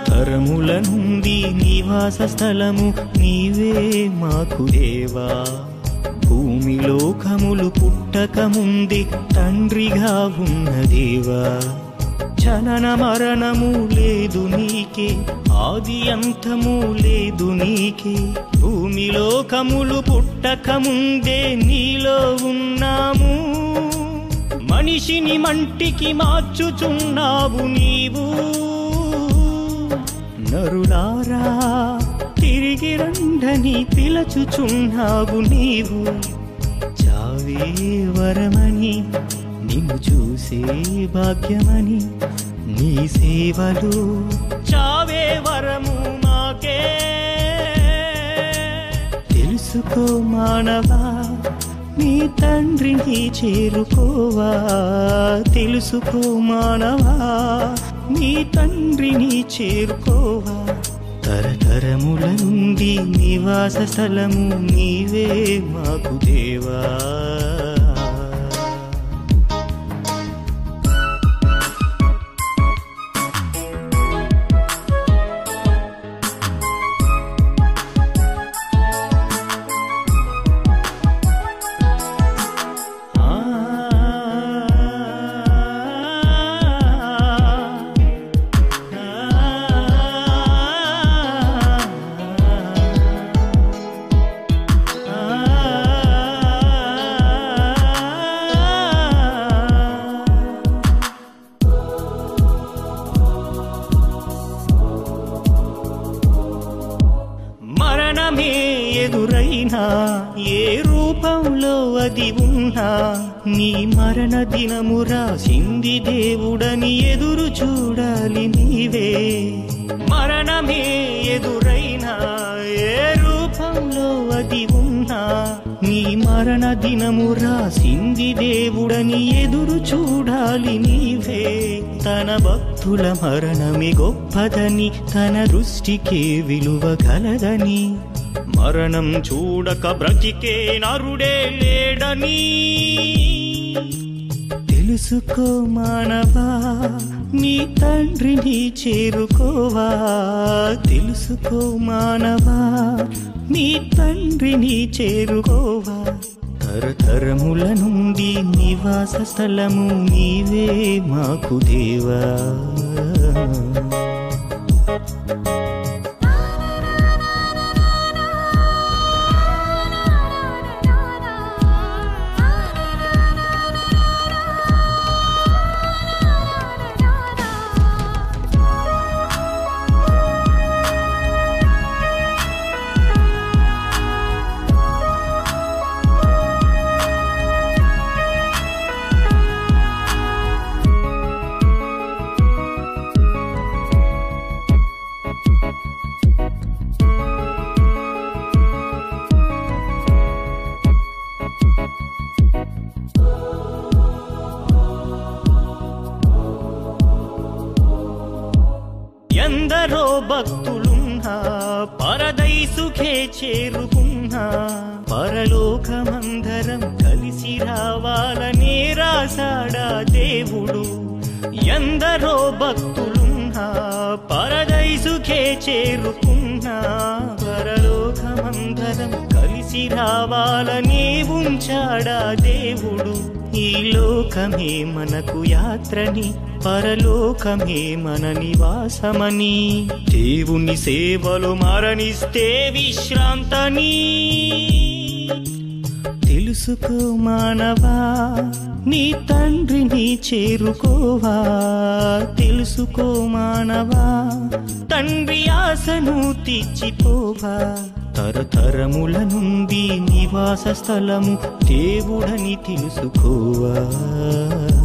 తరతరముల నుండి నివాస స్థలము నీవే మాకు దేవా భూమి లోకములు పుట్టక ముందే తండ్రిగా ఉన్న దేవా జనన మరణము లేదు నీకే ఆది అంతము లేదు నీకే భూమి లోకములు పుట్టక ముందే నీలో ఉన్నాము మనిషిని మంటికి మార్చుచున్నావు నీవు నరులారా తిరిగి రండని పిలచుచున్నావు నీవు చావే వరమని నిన్ను చూసే భాగ్యమని నీ సేవలు చావే వరము మాకే తెలుసుకో మానవా నీ తండ్రిని చేరుకోవా తెలుసుకో మానవా నీ తండ్రిని చేరుకోవా తరతరముల నుండి నివాస స్థలము నీవే మాకు దేవా మరణమే ఎదురైనా ఏ రూపంలో అది ఉన్నా నీ మరణ దినము రాసింది దేవుడని ఎదురు చూడాలి నీవే మరణమే ఎదురైనా ఏ రూపంలో అది ఉన్నా నీ మరణ దినము రాసింది దేవుడని ఎదురు చూడాలి నీవే తన భక్తుల మరణమే గొప్పదని తన దృష్టికే విలువ కలదని మరణం చూడక బ్రతికే నరుడే లేడని తెలుసుకో మానవా నీ తండ్రిని చేరుకోవా తెలుసుకో మానవా నీ తండ్రిని చేరుకోవా తరతరముల నుండి నివాస స్థలము నీవే మాకు దేవా ఎందరో భక్తులున్నా పరదైసుఖే చేరుకున్నా పరలోకమందరం కలిసి రావాలనే రాసాడా దేవుడు ఎందరో భక్తులున్నా పరదైసుఖే చేరుకున్నా పరలోకమందరం కలిసి రావాలనే ఉంచాడా దేవుడు ఈ లోకమే మనకు యాత్రని పరలోకమే మన నివాసమని దేవుని సేవలు మరణిస్తే విశ్రాంతని తెలుసుకో మానవా నీ తండ్రిని చేరుకోవా తెలుసుకో మానవా తండ్రి ఆశను తీర్చిపోవా తరతరముల నుండి నివాస స్థలము దేవుడని తెలుసుకోవా